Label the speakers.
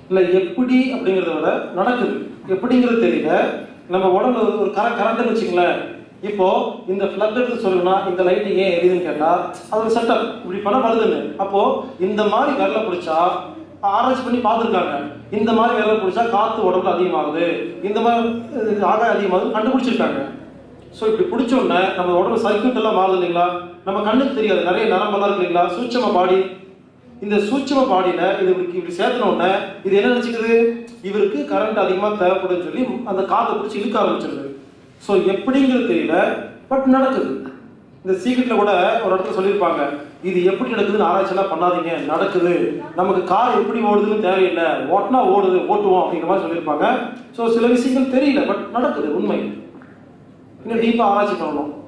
Speaker 1: இல்லை எப்படி அப்படிங்கிறத விட நடக்குது எப்படிங்கிறது தெரியல நம்ம உடம்புல ஒரு கர கரண்ட்னு வச்சுங்களேன் இப்போ இந்த ஃப்ளட் எடுத்து சொல்லணும்னா இந்த லைட் ஏன் எரியுதுன்னு கேட்டா அது ஒரு செட்டப் இப்படி பண்ண வருதுன்னு அப்போ இந்த மாதிரி விரல பிடிச்சா ஆராய்ச்சி பண்ணி பார்த்துருக்காங்க இந்த மாதிரி விரல பிடிச்சா காத்து உடம்புல அதிகமாகுது இந்த மாதிரி இது ஆகாயம் அதிகமாகுது கண்டுபிடிச்சிருக்காங்க ஸோ இப்படி பிடிச்ச உடனே நம்ம உடம்பு சர்க்கியூட் எல்லாம் மாறுது இல்லைங்களா நம்ம கண்ணுக்கு தெரியாது நிறைய நரம்பெல்லாம் இருக்கு இல்லைங்களா சூட்சம பாடி இந்த சூட்சம பாடியில இது இப்படி இப்படி சேர்த்துன உடனே இது என்ன நினைச்சுக்குது இவருக்கு கரண்ட் அதிகமாக தேவைப்படுதுன்னு சொல்லி அந்த காதை பிடிச்சி இழுக்க ஆரம்பிச்சிருது ஸோ எப்படிங்கிறது தெரியல பட் நடக்குது இந்த சீக்கிரத்தில் கூட ஒரு இடத்துல சொல்லியிருப்பாங்க இது எப்படி நடக்குதுன்னு ஆராய்ச்சியெல்லாம் பண்ணாதீங்க நடக்குது நமக்கு கார் எப்படி ஓடுதுன்னு தேவையில்லை ஓட்டினா ஓடுது ஓட்டுவோம் அப்படிங்கிற மாதிரி சொல்லியிருப்பாங்க ஸோ சில விஷயங்கள் தெரியல பட் நடக்குது உண்மை இன்னும் டீப்பாக ஆராய்ச்சி பண்ணணும்